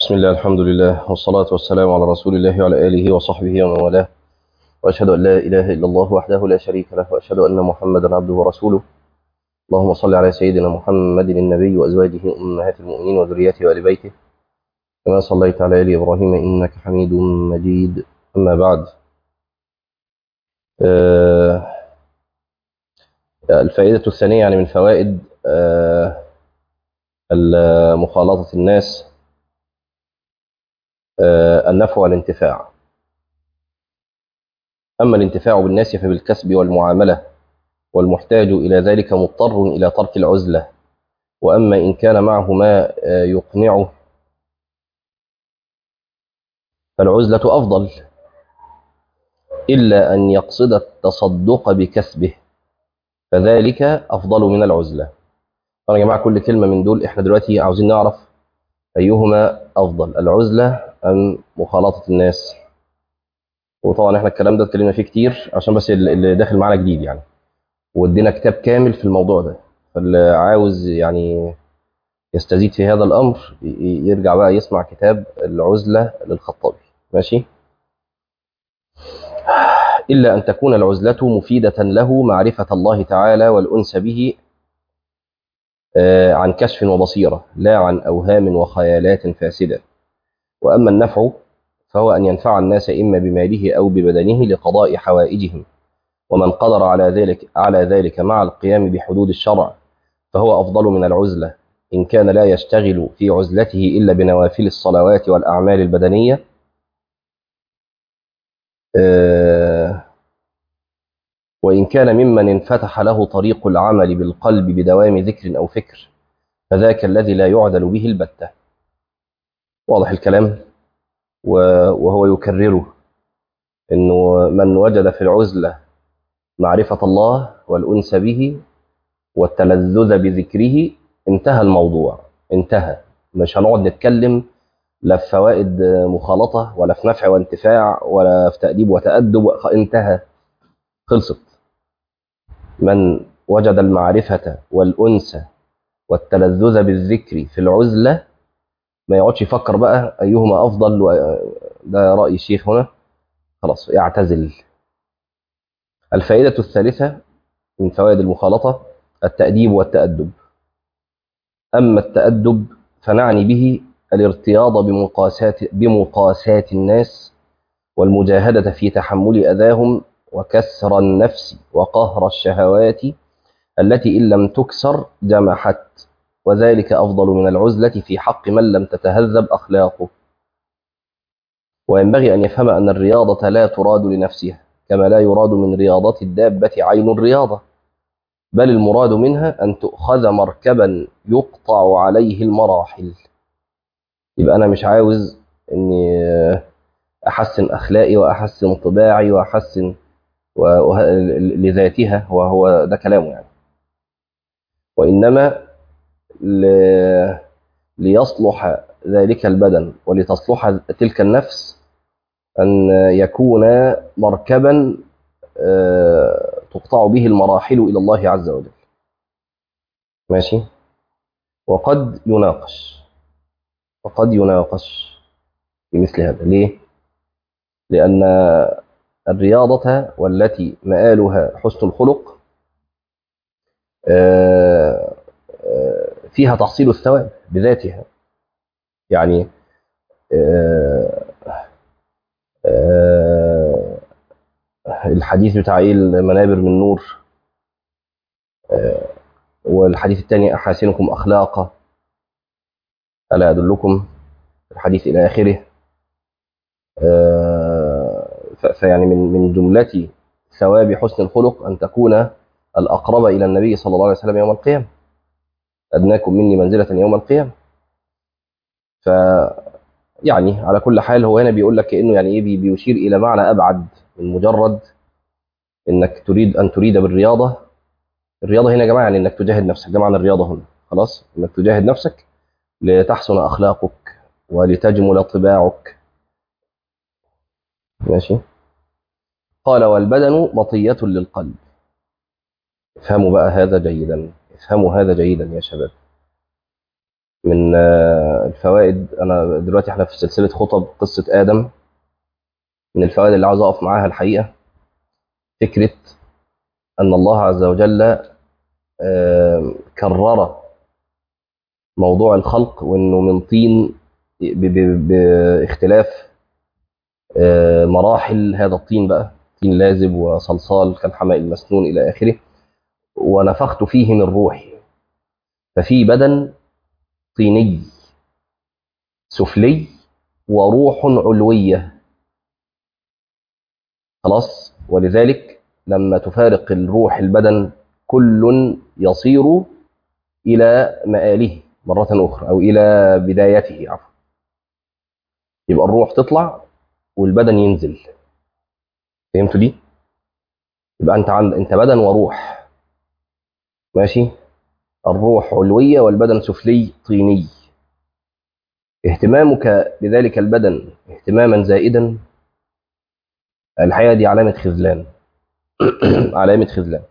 بسم الله الحمد لله والصلاة والسلام على رسول الله وعلى آله وصحبه ومن والاه وأشهد أن لا إله إلا الله وحده لا شريك له وأشهد أن محمدا عبده ورسوله اللهم صل على سيدنا محمد النبي وأزواجه أمهات المؤمنين وذريته وآل بيته كما صليت على آل إبراهيم إنك حميد مجيد أما بعد آه الفائدة الثانية يعني من فوائد آه مخالطة الناس آه النفع والانتفاع أما الانتفاع بالناس فبالكسب والمعاملة والمحتاج إلى ذلك مضطر إلى ترك العزلة وأما إن كان معه ما يقنعه فالعزلة أفضل إلا أن يقصد التصدق بكسبه فذلك أفضل من العزلة طبعا يا جماعة كل كلمة من دول إحنا دلوقتي عاوزين نعرف أيهما أفضل العزلة أم مخالطة الناس وطبعا إحنا الكلام ده اتكلمنا فيه كتير عشان بس اللي داخل معانا جديد يعني وادينا كتاب كامل في الموضوع ده فاللي عاوز يعني يستزيد في هذا الأمر يرجع بقى يسمع كتاب العزلة للخطابي ماشي إلا أن تكون العزلة مفيدة له معرفة الله تعالى والأنس به عن كشف وبصيرة لا عن أوهام وخيالات فاسدة وأما النفع فهو أن ينفع الناس إما بماله أو ببدنه لقضاء حوائجهم ومن قدر على ذلك على ذلك مع القيام بحدود الشرع فهو أفضل من العزلة إن كان لا يشتغل في عزلته إلا بنوافل الصلوات والأعمال البدنية وإن كان ممن انفتح له طريق العمل بالقلب بدوام ذكر أو فكر فذاك الذي لا يعدل به البتة واضح الكلام وهو يكرره أنه من وجد في العزلة معرفة الله والأنس به والتلذذ بذكره انتهى الموضوع انتهى مش هنقعد نتكلم لا في فوائد مخالطة ولا في نفع وانتفاع ولا في تأديب وتأدب انتهى خلصت من وجد المعرفة والأنس والتلذذ بالذكر في العزلة ما يقعدش يفكر بقى أيهما أفضل ده رأي الشيخ هنا خلاص يعتزل الفائدة الثالثة من فوائد المخالطة التأديب والتأدب أما التأدب فنعني به الارتياض بمقاسات, بمقاسات الناس والمجاهدة في تحمل أذاهم وكسر النفس وقهر الشهوات التي إن لم تكسر جمحت وذلك أفضل من العزلة في حق من لم تتهذب أخلاقه وينبغي أن يفهم أن الرياضة لا تراد لنفسها كما لا يراد من رياضة الدابة عين الرياضة بل المراد منها أن تؤخذ مركبا يقطع عليه المراحل يبقى أنا مش عاوز أني أحسن أخلاقي وأحسن طباعي وأحسن لذاتها وهو ده كلامه يعني وإنما ليصلح ذلك البدن ولتصلح تلك النفس أن يكون مركبا تقطع به المراحل إلى الله عز وجل ماشي وقد يناقش وقد يناقش في مثل هذا ليه لأن الرياضة والتي مآلها حسن الخلق فيها تحصيل الثواب بذاتها يعني الحديث بتاع ايه المنابر من نور والحديث الثاني احاسنكم اخلاقا الا ادلكم الحديث الى اخره فيعني من من جملة ثواب حسن الخلق أن تكون الأقرب إلى النبي صلى الله عليه وسلم يوم القيامة أدناكم مني منزلة يوم القيامة ف يعني على كل حال هو هنا بيقول لك كأنه يعني إيه بيشير إلى معنى أبعد من مجرد إنك تريد أن تريد بالرياضة الرياضة هنا يا جماعة يعني إنك تجاهد نفسك ده معنى الرياضة هنا خلاص إنك تجاهد نفسك لتحسن أخلاقك ولتجمل طباعك ماشي قال والبدن مطية للقلب افهموا بقى هذا جيدا افهموا هذا جيدا يا شباب من آه، الفوائد انا دلوقتي احنا في سلسله خطب قصه ادم من الفوائد اللي عاوز اقف معاها الحقيقه فكره ان الله عز وجل آه، كرر موضوع الخلق وانه من طين ب- ب- باختلاف آه، مراحل هذا الطين بقى طين لازب وصلصال كالحماء المسنون الى اخره ونفخت فيه من روحي ففي بدن طيني سفلي وروح علويه خلاص ولذلك لما تفارق الروح البدن كل يصير الى مآله مره اخرى او الى بدايته عفوا يبقى الروح تطلع والبدن ينزل فهمتوا دي يبقى انت عند انت بدن وروح ماشي الروح علويه والبدن سفلي طيني اهتمامك بذلك البدن اهتماما زائدا الحقيقه دي علامه خذلان علامه خذلان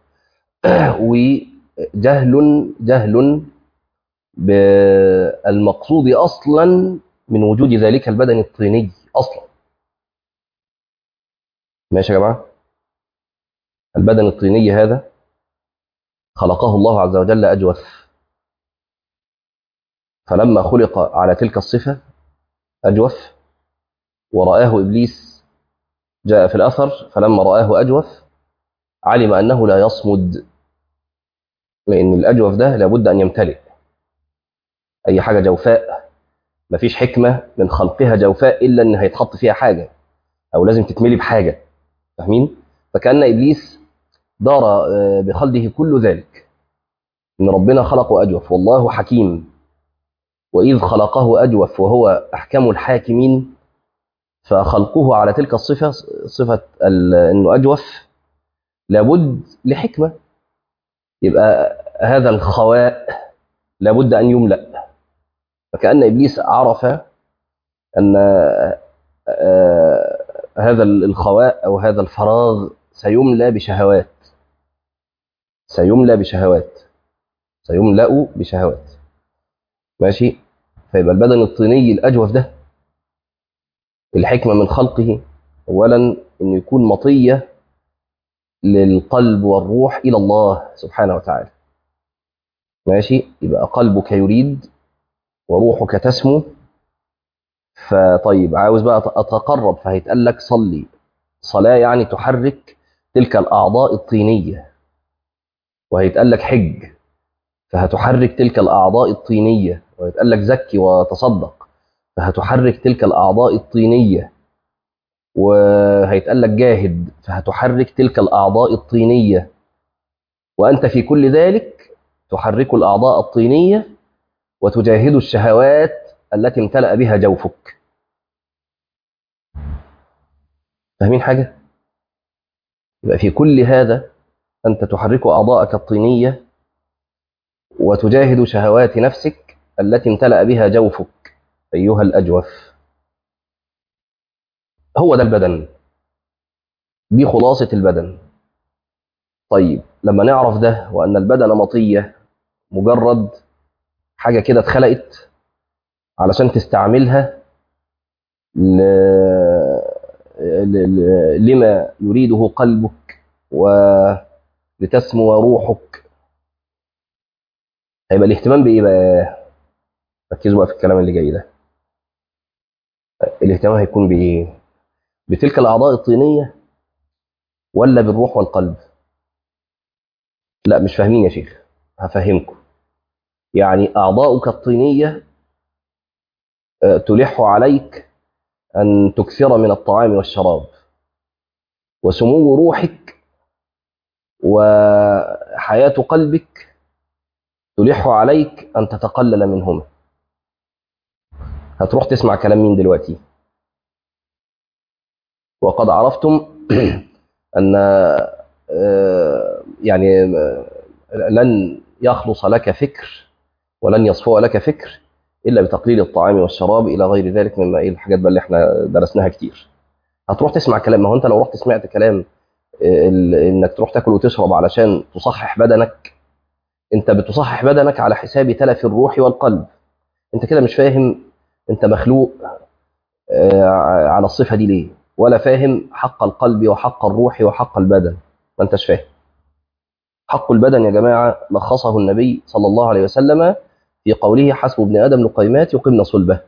وجهل جهل بالمقصود اصلا من وجود ذلك البدن الطيني اصلا ماشي يا جماعه البدن الطيني هذا خلقه الله عز وجل اجوف فلما خلق على تلك الصفه اجوف ورآه ابليس جاء في الاثر فلما رآه اجوف علم انه لا يصمد لان الاجوف ده لابد ان يمتلئ اي حاجه جوفاء مفيش حكمه من خلقها جوفاء الا ان هيتحط فيها حاجه او لازم تتملي بحاجه فاهمين فكان ابليس دار آه، بخلده كل ذلك ان ربنا خلقه اجوف والله حكيم واذ خلقه اجوف وهو احكم الحاكمين فخلقه على تلك الصفه صفه ال- انه اجوف لابد لحكمه يبقى هذا الخواء لابد ان يملا فكان ابليس عرف ان آه، هذا الخواء او هذا الفراغ سيملا بشهوات سيملا بشهوات سيملا بشهوات ماشي فيبقى البدن الطيني الاجوف ده الحكمه من خلقه اولا انه يكون مطيه للقلب والروح الى الله سبحانه وتعالى ماشي يبقى قلبك يريد وروحك تسمو فطيب عاوز بقى اتقرب فهيتقال لك صلي صلاه يعني تحرك تلك الاعضاء الطينيه وهيتقال لك حج فهتحرك تلك الاعضاء الطينيه وهيتقال لك زكي وتصدق فهتحرك تلك الاعضاء الطينيه وهيتقال لك جاهد فهتحرك تلك الاعضاء الطينيه وانت في كل ذلك تحرك الاعضاء الطينيه وتجاهد الشهوات التي امتلأ بها جوفك فاهمين حاجه يبقى في كل هذا انت تحرك اعضاءك الطينيه وتجاهد شهوات نفسك التي امتلأ بها جوفك ايها الاجوف هو ده البدن دي خلاصه البدن طيب لما نعرف ده وان البدن مطيه مجرد حاجه كده اتخلقت علشان تستعملها ل... ل... ل... لما يريده قلبك ولتسمو روحك هيبقى الاهتمام بايه بقى ركزوا بقى في الكلام اللي جاي ده الاهتمام هيكون بايه بتلك الاعضاء الطينيه ولا بالروح والقلب لا مش فاهمين يا شيخ هفهمكم يعني اعضاؤك الطينيه آه، تلح عليك ان تكثر من الطعام والشراب وسمو روحك وحياه قلبك تلح عليك ان تتقلل منهما هتروح تسمع كلام مين دلوقتي وقد عرفتم ان آه، يعني آه، لن يخلص لك فكر ولن يصفو لك فكر الا بتقليل الطعام والشراب الى غير ذلك مما ايه الحاجات بقى اللي احنا درسناها كتير هتروح تسمع كلام ما هو انت لو رحت سمعت كلام آه، ال- انك تروح تاكل وتشرب علشان تصحح بدنك انت بتصحح بدنك على حساب تلف الروح والقلب انت كده مش فاهم انت مخلوق على الصفه دي ليه ولا فاهم حق القلب وحق الروح وحق البدن ما انتش فاهم حق البدن يا جماعه لخصه النبي صلى الله عليه وسلم في قوله حسب ابن ادم لقيمات يقمن صلبه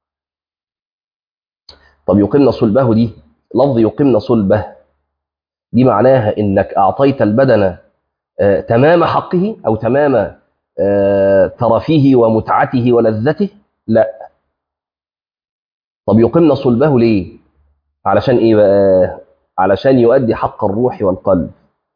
طب يقمن صلبه دي لفظ يقمن صلبه دي معناها انك اعطيت البدن آه تمام حقه او تمام آه ترفيه ومتعته ولذته لا طب يقمن صلبه ليه علشان ايه بقى علشان يؤدي حق الروح والقلب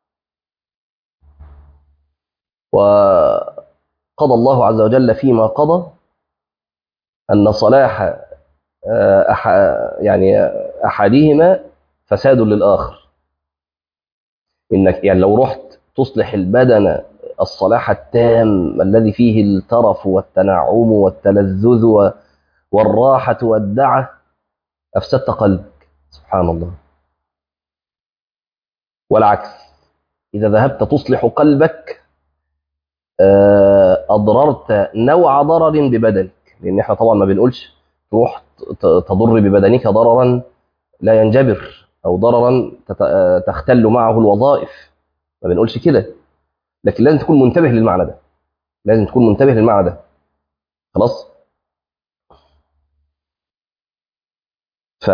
وقضى الله عز وجل فيما قضى ان صلاح آه أح يعني احدهما فساد للاخر انك يعني لو رحت تصلح البدن الصلاح التام الذي فيه الترف والتنعم والتلذذ والراحة والدعة أفسدت قلبك سبحان الله والعكس إذا ذهبت تصلح قلبك أضررت نوع ضرر ببدنك لأن احنا طبعا ما بنقولش تروح تضر ببدنك ضررا لا ينجبر أو ضررا تختل معه الوظائف ما بنقولش كده لكن لازم تكون منتبه للمعنى ده لازم تكون منتبه للمعنى ده خلاص ف...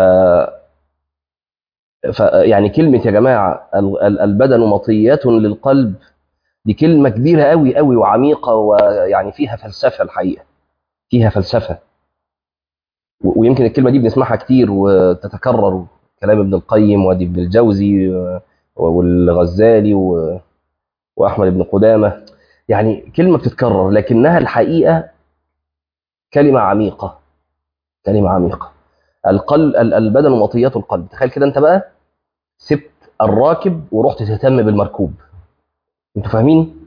ف يعني كلمة يا جماعة البدن مطية للقلب دي كلمة كبيرة قوي قوي وعميقة ويعني فيها فلسفة الحقيقة فيها فلسفة ويمكن الكلمة دي بنسمعها كتير وتتكرر كلام ابن القيم وادي ابن الجوزي والغزالي و... واحمد بن قدامه يعني كلمه بتتكرر لكنها الحقيقه كلمه عميقه كلمه عميقه القلب البدن مطيه القلب تخيل كده انت بقى سبت الراكب ورحت تهتم بالمركوب انتوا فاهمين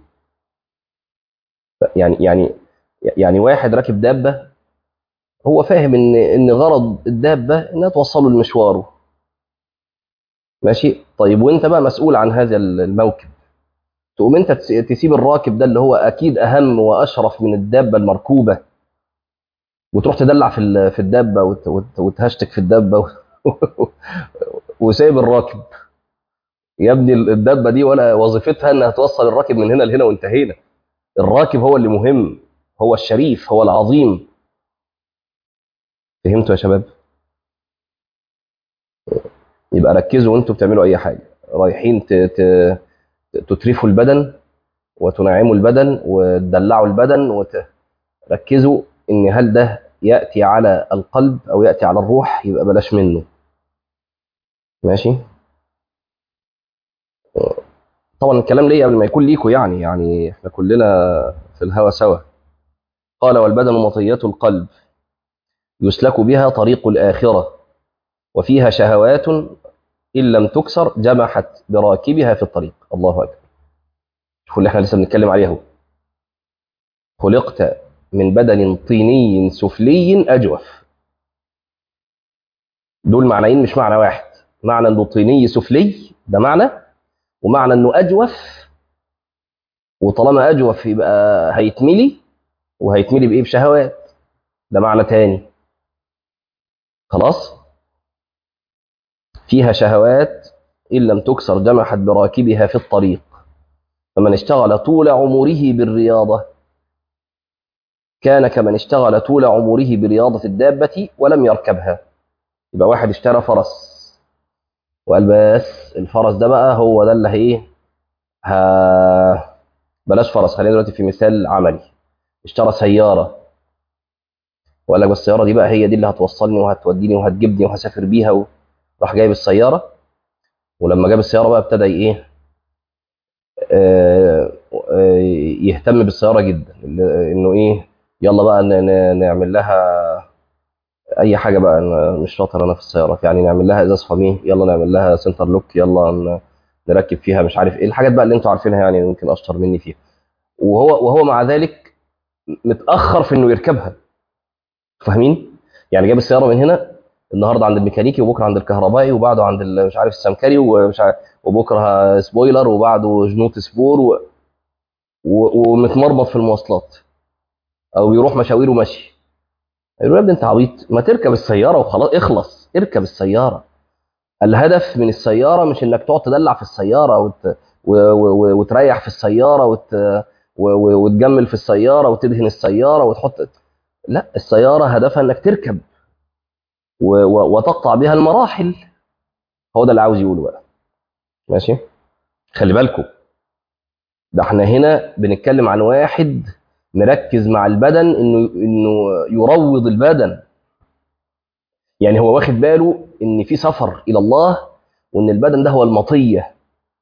يعني يعني يعني واحد راكب دابه هو فاهم ان ان غرض الدابه انها توصله لمشواره ماشي طيب وانت بقى مسؤول عن هذا الموكب تقوم انت تسيب الراكب ده اللي هو اكيد اهم واشرف من الدابه المركوبه وتروح تدلع في في الدابه وتهشتك في الدابه وسايب الراكب يا ابني الدابه دي ولا وظيفتها انها توصل الراكب من هنا لهنا وانتهينا الراكب هو اللي مهم هو الشريف هو العظيم فهمتوا يا شباب يبقى ركزوا وانتوا بتعملوا اي حاجه رايحين تترفوا البدن وتنعموا البدن وتدلعوا البدن وتركزوا ان هل ده ياتي على القلب او ياتي على الروح يبقى بلاش منه ماشي طبعا الكلام ليه قبل ما يكون ليكوا يعني يعني احنا كلنا في الهوى سوا قال والبدن مطية القلب يسلك بها طريق الآخرة وفيها شهوات إن لم تكسر جمحت براكبها في الطريق الله أكبر شوفوا اللي احنا لسه بنتكلم عليه اهو خلقت من بدن طيني سفلي أجوف دول معنيين مش معنى واحد معنى انه طيني سفلي ده معنى ومعنى انه اجوف وطالما اجوف يبقى هيتملي وهيتملي بايه بشهوات ده معنى تاني خلاص فيها شهوات ان لم تكسر جمحت براكبها في الطريق فمن اشتغل طول عمره بالرياضه كان كمن اشتغل طول عمره برياضه الدابه ولم يركبها يبقى واحد اشترى فرس وقال بس الفرس ده بقى هو ده اللي هي ها بلاش فرس خلينا دلوقتي في مثال عملي اشترى سيارة وقال لك بس السيارة دي بقى هي دي اللي هتوصلني وهتوديني وهتجيبني وهسافر بيها وراح جايب السيارة ولما جاب السيارة بقى ابتدى ايه آه آه يهتم بالسيارة جدا انه ايه يلا بقى نعمل لها اي حاجه بقى أنا مش شاطر انا في السيارات يعني نعمل لها ازاز فاميه يلا نعمل لها سنتر لوك يلا نركب فيها مش عارف ايه الحاجات بقى اللي انتوا عارفينها يعني يمكن اشطر مني فيها وهو وهو مع ذلك متاخر في انه يركبها فاهمين يعني جاب السياره من هنا النهارده عند الميكانيكي وبكره عند الكهربائي وبعده عند مش عارف السمكري ومش عارف وبكره سبويلر وبعده جنوط سبور و... و... ومتمرمط في المواصلات او بيروح مشاويره مشي يقول له يا ابني انت عبيط ما تركب السياره وخلاص اخلص اركب السياره الهدف من السياره مش انك تقعد تدلع في السياره وت... و... و... وتريح في السياره وت... و... و... وتجمل في السياره وتدهن السياره وتحط لا السياره هدفها انك تركب و... و... وتقطع بها المراحل هو ده اللي عاوز يقوله بقى ماشي خلي بالكم ده احنا هنا بنتكلم عن واحد مركز مع البدن انه انه يروض البدن يعني هو واخد باله ان في سفر الى الله وان البدن ده هو المطيه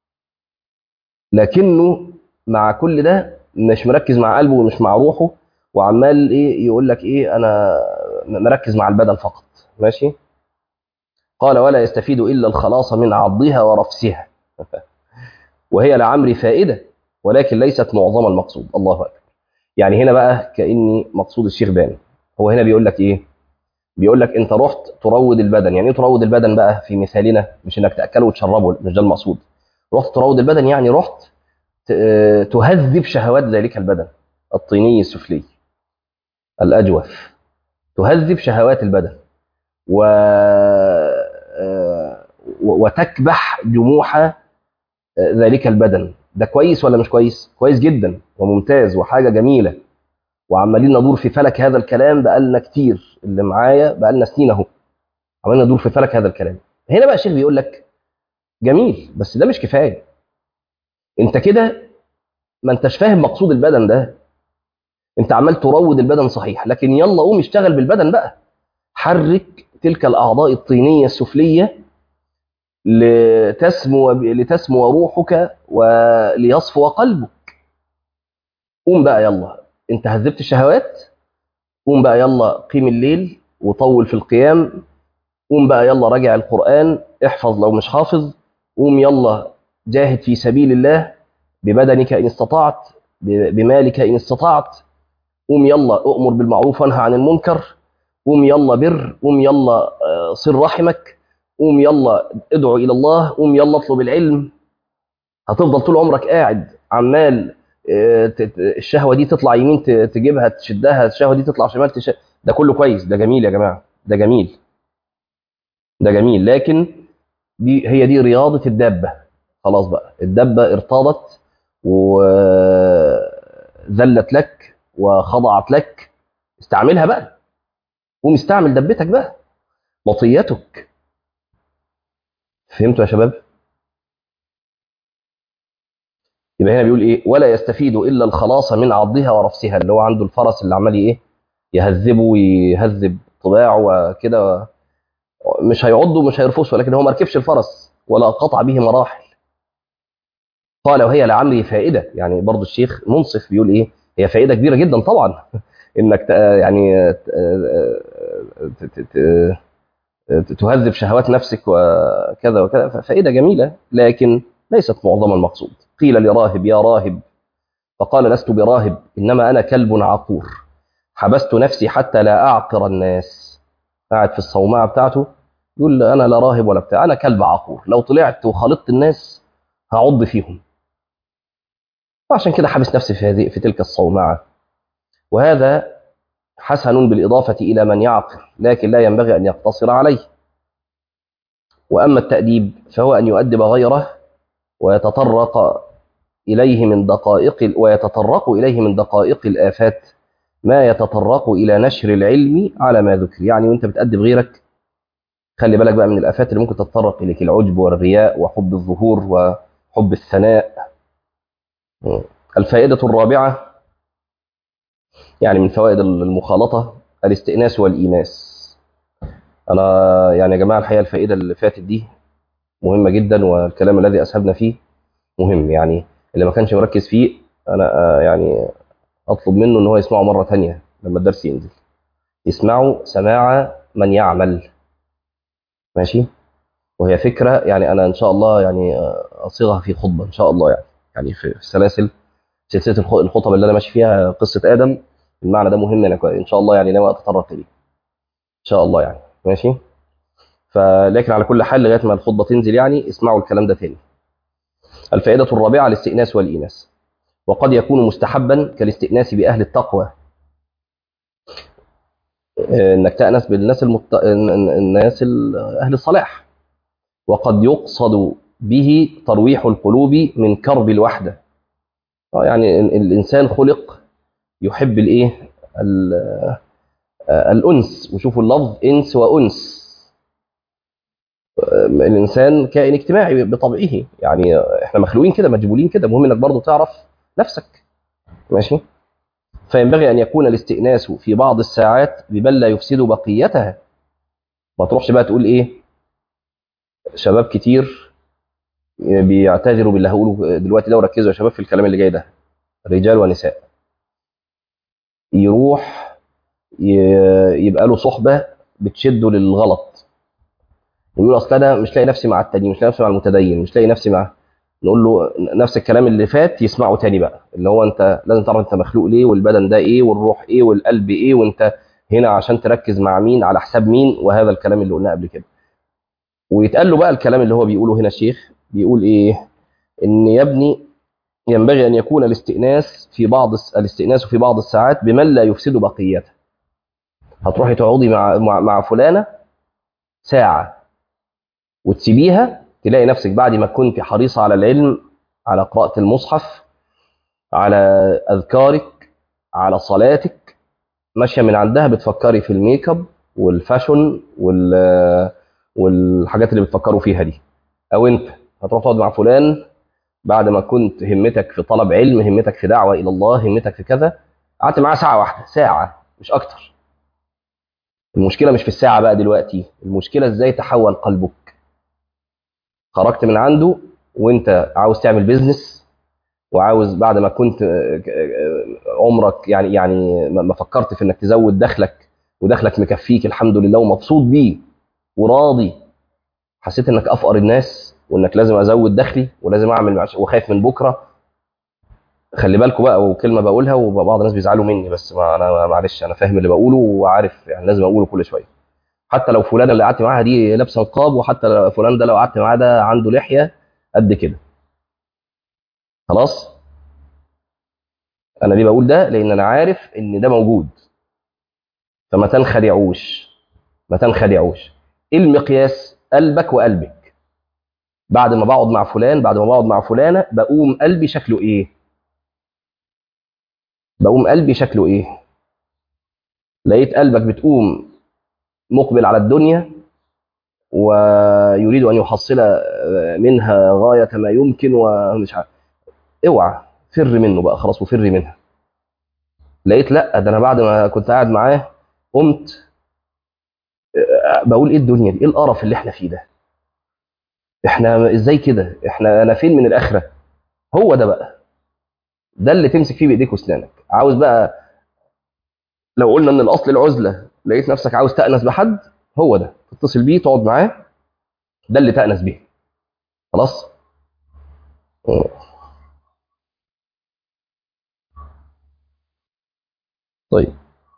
لكنه مع كل ده مش مركز مع قلبه ومش مع روحه وعمال ايه يقول لك ايه انا مركز مع البدن فقط ماشي قال ولا يستفيد الا الخلاص من عضها ورفسها وهي لعمري فائده ولكن ليست معظم المقصود الله اكبر يعني هنا بقى كاني مقصود الشيخ بان هو هنا بيقول لك ايه بيقول لك انت رحت تروض البدن يعني ايه تروض البدن بقى في مثالنا مش انك تاكله وتشربه مش ده المقصود رحت تروض البدن يعني رحت تهذب شهوات ذلك البدن الطيني السفلي الاجوف تهذب شهوات البدن و وتكبح جموح ذلك البدن ده كويس ولا مش كويس كويس جدا وممتاز وحاجه جميله وعمالين ندور في فلك هذا الكلام بقالنا كتير اللي معايا بقالنا سنين اهو عمالين ندور في فلك هذا الكلام هنا بقى الشيخ بيقول لك جميل بس ده مش كفايه انت كده ما انتش فاهم مقصود البدن ده انت عمال تروض البدن صحيح لكن يلا قوم اشتغل بالبدن بقى حرك تلك الاعضاء الطينيه السفليه لتسمو لتسمو روحك وليصفو قلبك قوم بقى يلا انت هذبت الشهوات قوم بقى يلا قيم الليل وطول في القيام قوم بقى يلا راجع القرآن احفظ لو مش حافظ قوم يلا جاهد في سبيل الله ببدنك إن استطعت بمالك إن استطعت قوم يلا أؤمر بالمعروف وانهى عن المنكر قوم يلا بر قوم يلا صل رحمك قوم يلا ادعو إلى الله قوم يلا اطلب العلم هتفضل طول عمرك قاعد عمال الشهوه دي تطلع يمين تجيبها تشدها الشهوه دي تطلع شمال تش... ده كله كويس ده جميل يا جماعه ده جميل ده جميل لكن دي هي دي رياضه الدابه خلاص بقى الدابه ارتاضت وذلت لك وخضعت لك استعملها بقى قوم استعمل دبتك بقى مطيتك فهمتوا يا شباب يبقى هنا بيقول ايه ولا يستفيد الا الخلاص من عضها ورفسها اللي هو عنده الفرس اللي عمال ايه يهذبه ويهذب طباعه وكده مش هيعضه ومش هيرفسه ولكن هو ما ركبش الفرس ولا قطع به مراحل قال وهي لعمري فائده يعني برضه الشيخ منصف بيقول ايه هي فائده كبيره جدا طبعا انك يعني تهذب شهوات نفسك وكذا وكذا فائده جميله لكن ليست معظم المقصود قيل لراهب يا راهب فقال لست براهب إنما أنا كلب عقور حبست نفسي حتى لا أعقر الناس قاعد في الصومعة بتاعته يقول أنا لا راهب ولا بتاع أنا كلب عقور لو طلعت وخلطت الناس هعض فيهم وعشان كده حبس نفسي في هذه في تلك الصومعة وهذا حسن بالإضافة إلى من يعقر لكن لا ينبغي أن يقتصر عليه وأما التأديب فهو أن يؤدب غيره ويتطرق إليه من دقائق ويتطرق إليه من دقائق الآفات ما يتطرق إلى نشر العلم على ما ذكر يعني وأنت بتأدب غيرك خلي بالك بقى من الآفات اللي ممكن تتطرق إليك العجب والرياء وحب الظهور وحب الثناء الفائدة الرابعة يعني من فوائد المخالطة الاستئناس والإيناس أنا يعني يا جماعة الحقيقة الفائدة اللي فاتت دي مهمة جدا والكلام الذي أسهبنا فيه مهم يعني اللي ما كانش مركز فيه أنا يعني أطلب منه إن هو يسمعه مرة تانية لما الدرس ينزل يسمعوا سماع من يعمل ماشي وهي فكرة يعني أنا إن شاء الله يعني أصيغها في خطبة إن شاء الله يعني يعني في سلاسل سلسلة الخطب اللي أنا ماشي فيها قصة آدم المعنى ده مهم أنا إن شاء الله يعني ناوي أتطرق إليه إن شاء الله يعني ماشي فلكن على كل حال لغايه ما الخطبه تنزل يعني اسمعوا الكلام ده تاني. الفائده الرابعه الاستئناس والايناس. وقد يكون مستحبا كالاستئناس باهل التقوى. انك تأنس بالناس المت... الناس ال- اهل الصلاح وقد يقصد به ترويح القلوب من كرب الوحده آه، يعني ال- الانسان خلق يحب الايه ال- آه، الانس وشوفوا اللفظ انس وانس آه، الانسان كائن اجتماعي بطبعه يعني احنا مخلوقين كده مجبولين كده المهم انك برضو تعرف نفسك ماشي فينبغي ان يكون الاستئناس في بعض الساعات ببل لا يفسد بقيتها ما تروحش بقى تقول ايه شباب كتير بيعتذروا باللي هقوله دلوقتي ده وركزوا يا شباب في الكلام اللي جاي ده رجال ونساء يروح ي- يبقى له صحبه بتشده للغلط ويقول اصل انا مش لاقي نفسي مع التاني مش لاقي نفسي مع المتدين مش لاقي نفسي مع نقول له نفس الكلام اللي فات يسمعه تاني بقى اللي هو انت لازم تعرف انت مخلوق ليه والبدن ده ايه والروح ايه والقلب ايه وانت هنا عشان تركز مع مين على حساب مين وهذا الكلام اللي قلناه قبل كده ويتقال له بقى الكلام اللي هو بيقوله هنا الشيخ بيقول ايه ان يا ابني ينبغي ان يكون الاستئناس في بعض الس- الاستئناس في بعض الساعات بمن لا يفسد بقيته هتروحي تقعدي مع مع, مع فلانه ساعه وتسيبيها تلاقي نفسك بعد ما كنت حريصه على العلم على قراءه المصحف على اذكارك على صلاتك ماشيه من عندها بتفكري في الميك اب والفاشن وال والحاجات اللي بتفكروا فيها دي او انت هتروح تقعد مع فلان بعد ما كنت همتك في طلب علم همتك في دعوه الى الله همتك في كذا قعدت معاه ساعه واحده ساعه مش اكتر المشكله مش في الساعه بقى دلوقتي المشكله ازاي تحول قلبك خرجت من عنده وانت عاوز تعمل بيزنس وعاوز بعد ما كنت آه، آه، عمرك يعني يعني ما ما فكرت في انك تزود دخلك ودخلك مكفيك الحمد لله ومبسوط بيه وراضي حسيت انك افقر الناس وانك لازم ازود دخلي ولازم اعمل معش- وخايف من بكره خلي بالكم بقى وكلمه بقولها وبعض الناس بيزعلوا مني بس ما انا معلش انا فاهم اللي بقوله وعارف يعني لازم اقوله كل شويه حتى لو فلانه اللي قعدت معاها دي لابسه نقاب وحتى لو فلان ده لو قعدت معاه ده عنده لحيه قد كده خلاص انا ليه بقول ده لان انا عارف ان ده موجود فما تنخدعوش ما تنخدعوش ايه المقياس قلبك وقلبك بعد ما بقعد مع فلان بعد ما بقعد مع فلانه بقوم قلبي شكله ايه بقوم قلبي شكله ايه لقيت قلبك بتقوم مقبل على الدنيا ويريد ان يحصل منها غايه ما يمكن ومش عارف اوعى فر منه بقى خلاص وفر منها لقيت لا ده انا بعد ما كنت قاعد معاه قمت آه، بقول ايه الدنيا دي ايه القرف اللي احنا فيه ده احنا ازاي كده احنا انا فين من الاخره هو ده بقى ده اللي تمسك فيه بايديك واسنانك عاوز بقى لو قلنا ان الاصل العزله لقيت نفسك عاوز تأنس بحد هو ده تتصل بيه تقعد معاه ده اللي تأنس بيه خلاص طيب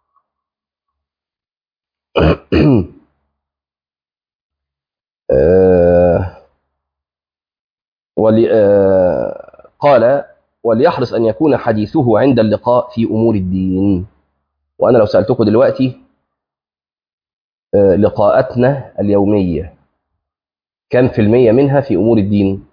آه ولي آه قال وليحرص أن يكون حديثه عند اللقاء في أمور الدين وأنا لو سألتكم دلوقتي آه لقاءاتنا اليومية كم في المية منها في أمور الدين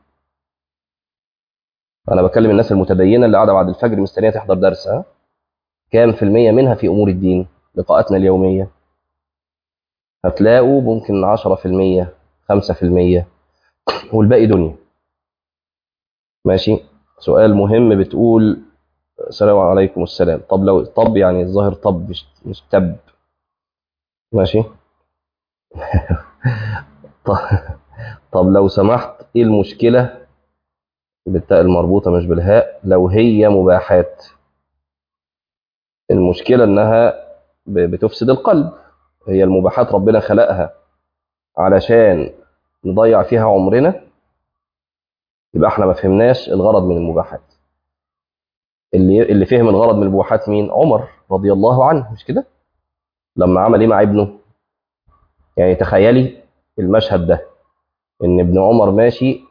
أنا بكلم الناس المتدينة اللي قاعدة بعد الفجر مستنية تحضر درس ها كام في المية منها في أمور الدين لقاءاتنا اليومية هتلاقوا ممكن عشرة في المية خمسة في المية والباقي دنيا ماشي سؤال مهم بتقول السلام عليكم السلام طب لو طب يعني الظاهر طب مش مش تب ماشي طب, طب لو سمحت ايه المشكلة بالتاء المربوطة مش بالهاء لو هي مباحات المشكلة انها ب- بتفسد القلب هي المباحات ربنا خلقها علشان نضيع فيها عمرنا يبقى احنا ما فهمناش الغرض من المباحات اللي اللي فهم الغرض من المباحات مين عمر رضي الله عنه مش كده لما عمل ايه مع ابنه يعني تخيلي المشهد ده ان ابن عمر ماشي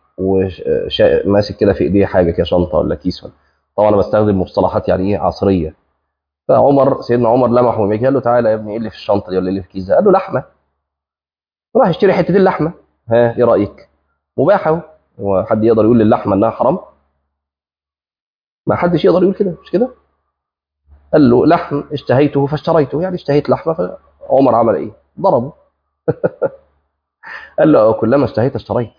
وماسك كده في ايديه حاجه كده شنطه ولا كيس ولا طبعا انا بستخدم مصطلحات يعني ايه عصريه فعمر سيدنا عمر لمحه ومجي قال له تعالى يا ابني ايه اللي في الشنطه دي ولا ايه اللي في الكيس ده؟ قال له لحمه راح يشتري حتتين اللحمه ها ايه رايك؟ مباح اهو هو حد يقدر يقول للحمه انها حرام؟ ما حدش يقدر يقول كده مش كده؟ قال له لحم اشتهيته فاشتريته يعني اشتهيت لحمه فعمر عمل ايه؟ ضربه قال له كلما اشتهيت اشتريت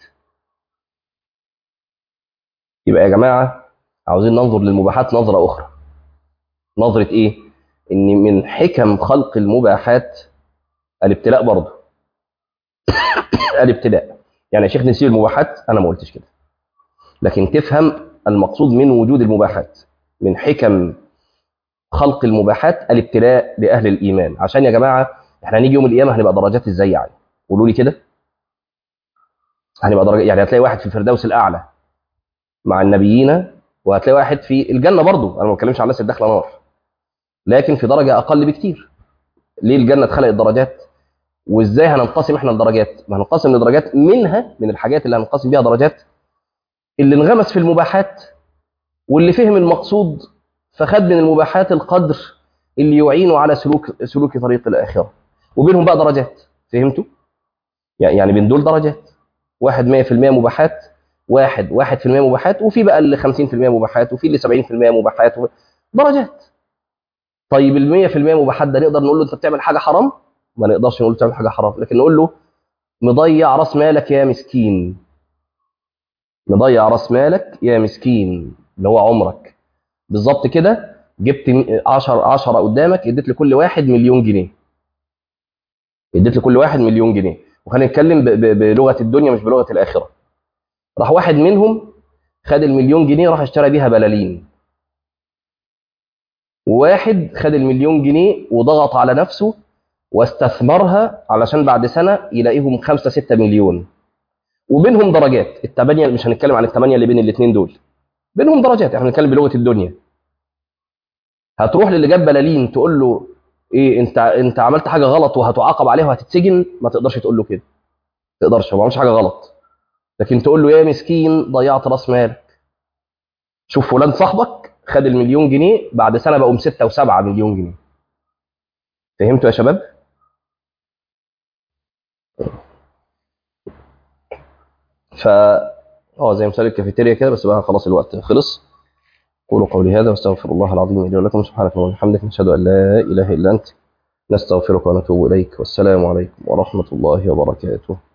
يبقى يا جماعه عاوزين ننظر للمباحات نظره اخرى نظره ايه؟ ان من حكم خلق المباحات الابتلاء برضه الابتلاء يعني يا شيخ نسيب المباحات انا ما قلتش كده لكن تفهم المقصود من وجود المباحات من حكم خلق المباحات الابتلاء لاهل الايمان عشان يا جماعه احنا هنيجي يوم القيامه هنبقى درجات ازاي يعني قولوا لي كده هنبقى درجات يعني هتلاقي واحد في الفردوس الاعلى مع النبيين وهتلاقي واحد في الجنه برضه انا ما بتكلمش عن الناس اللي داخله نار لكن في درجه اقل بكتير ليه الجنه اتخلقت درجات وازاي هننقسم احنا لدرجات ما هننقسم لدرجات منها من الحاجات اللي هننقسم بيها درجات اللي انغمس في المباحات واللي فهم المقصود فخد من المباحات القدر اللي يعينه على سلوك سلوك طريق الاخره وبينهم بقى درجات فهمتوا يعني بين دول درجات واحد 100% مباحات واحد واحد في المية مباحات وفي بقى اللي 50% مباحات وفي اللي 70% مباحات درجات طيب ال 100% مباحات ده نقدر نقول له انت بتعمل حاجه حرام ما نقدرش نقول تعمل حاجه حرام لكن نقول له مضيع راس مالك يا مسكين مضيع راس مالك يا مسكين اللي هو عمرك بالظبط كده جبت 10 10 قدامك اديت لكل واحد مليون جنيه اديت لكل واحد مليون جنيه وخلينا نتكلم بلغه الدنيا مش بلغه الاخره راح واحد منهم خد المليون جنيه راح اشترى بيها بلالين وواحد خد المليون جنيه وضغط على نفسه واستثمرها علشان بعد سنة يلاقيهم خمسة ستة مليون وبينهم درجات الثمانية مش هنتكلم عن الثمانية اللي بين الاثنين دول بينهم درجات احنا هنتكلم بلغة الدنيا هتروح للي جاب بلالين تقول له ايه انت انت عملت حاجة غلط وهتعاقب عليها وهتتسجن ما تقدرش تقول له كده ما تقدرش ما عملش حاجة غلط لكن تقول له يا مسكين ضيعت راس مالك شوف فلان صاحبك خد المليون جنيه بعد سنة بقوا 6 و7 مليون جنيه فهمتوا يا شباب؟ ف اه زي مثال الكافيتيريا كده بس بقى خلاص الوقت خلص قولوا قولي هذا واستغفر الله العظيم لي ولكم سبحانك اللهم وبحمدك نشهد ان لا اله الا انت نستغفرك ونتوب اليك والسلام عليكم ورحمه الله وبركاته